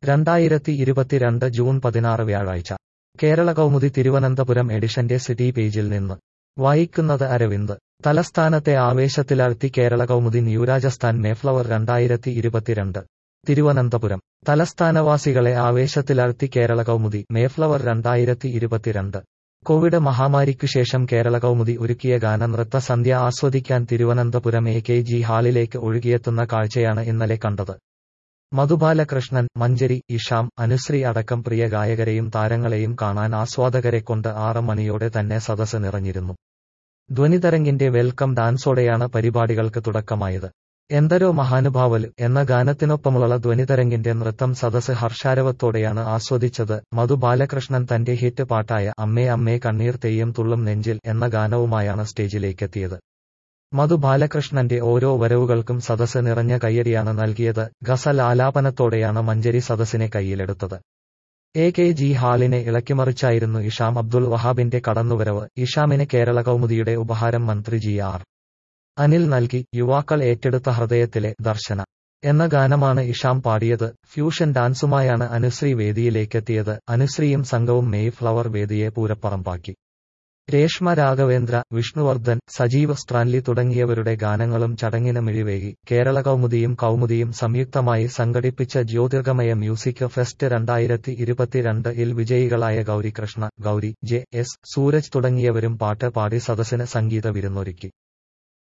രണ്ടായിരത്തി ഇരുപത്തിരണ്ട് ജൂൺ പതിനാറ് വ്യാഴാഴ്ച കേരള കൗമുദി തിരുവനന്തപുരം എഡിഷന്റെ സിറ്റി പേജിൽ നിന്ന് വായിക്കുന്നത് അരവിന്ദ് തലസ്ഥാനത്തെ ആവേശത്തിലാഴ്ത്തി കേരള കൗമുദി ന്യൂരാജസ്ഥാൻ മേഫ്ലവർ രണ്ടായിരത്തി ഇരുപത്തിരണ്ട് തിരുവനന്തപുരം തലസ്ഥാനവാസികളെ ആവേശത്തിലാഴ്ത്തി കേരള കൗമുദി മേഫ്ലവർ രണ്ടായിരത്തി ഇരുപത്തിരണ്ട് കോവിഡ് മഹാമാരിക്കു ശേഷം കേരള കൗമുദി ഒരുക്കിയ ഗാനനൃത്ത സന്ധ്യ ആസ്വദിക്കാൻ തിരുവനന്തപുരം എ കെ ജി ഹാളിലേക്ക് ഒഴുകിയെത്തുന്ന കാഴ്ചയാണ് ഇന്നലെ കണ്ടത് മധുബാലകൃഷ്ണൻ മഞ്ചരി ഇഷാം അനുശ്രീ അടക്കം പ്രിയ ഗായകരെയും താരങ്ങളെയും കാണാൻ ആസ്വാദകരെ കൊണ്ട് ആറ് മണിയോടെ തന്നെ സദസ് നിറഞ്ഞിരുന്നു ധ്വനിതരംഗിന്റെ വെൽക്കം ഡാൻസോടെയാണ് പരിപാടികൾക്ക് തുടക്കമായത് എന്തരോ മഹാനുഭാവല് എന്ന ഗാനത്തിനൊപ്പമുള്ള ധ്വനിതരംഗിന്റെ നൃത്തം സദസ് ഹർഷാരവത്തോടെയാണ് ആസ്വദിച്ചത് മധു ബാലകൃഷ്ണൻ തന്റെ ഹിറ്റ് പാട്ടായ അമ്മേ അമ്മേ കണ്ണീർ തെയ്യം തുള്ളും നെഞ്ചിൽ എന്ന ഗാനവുമായാണ് സ്റ്റേജിലേക്കെത്തിയത് മധു ബാലകൃഷ്ണന്റെ ഓരോ വരവുകൾക്കും സദസ് നിറഞ്ഞ കയ്യടിയാണ് നൽകിയത് ഗസൽ ആലാപനത്തോടെയാണ് മഞ്ചരി സദസ്സിനെ കയ്യിലെടുത്തത് എ കെ ജി ഹാളിനെ ഇളക്കിമറിച്ചായിരുന്നു ഇഷാം അബ്ദുൾ വഹാബിന്റെ കടന്നുവരവ് ഇഷാമിന് കേരള കൗമുദിയുടെ ഉപഹാരം മന്ത്രി ജി ആർ അനിൽ നൽകി യുവാക്കൾ ഏറ്റെടുത്ത ഹൃദയത്തിലെ ദർശന എന്ന ഗാനമാണ് ഇഷാം പാടിയത് ഫ്യൂഷൻ ഡാൻസുമായാണ് അനുശ്രീ വേദിയിലേക്കെത്തിയത് അനുശ്രീയും സംഘവും മെയ് ഫ്ലവർ വേദിയെ പൂരപ്പറമ്പാക്കി രേഷ്മ രാഘവേന്ദ്ര വിഷ്ണുവർദ്ധൻ സജീവ് സ്ട്രാൻലി തുടങ്ങിയവരുടെ ഗാനങ്ങളും ചടങ്ങിന് മിഴിവേകി കേരള കൗമുദിയും കൗമുദിയും സംയുക്തമായി സംഘടിപ്പിച്ച ജ്യോതിർഗമയ മ്യൂസിക് ഫെസ്റ്റ് രണ്ടായിരത്തി ഇരുപത്തിരണ്ട് ഇൽ വിജയികളായ ഗൗരികൃഷ്ണ ഗൗരി ജെ എസ് സൂരജ് തുടങ്ങിയവരും പാട്ട് പാടി സദസ്സിന് സംഗീത വിരുന്നൊരുക്കി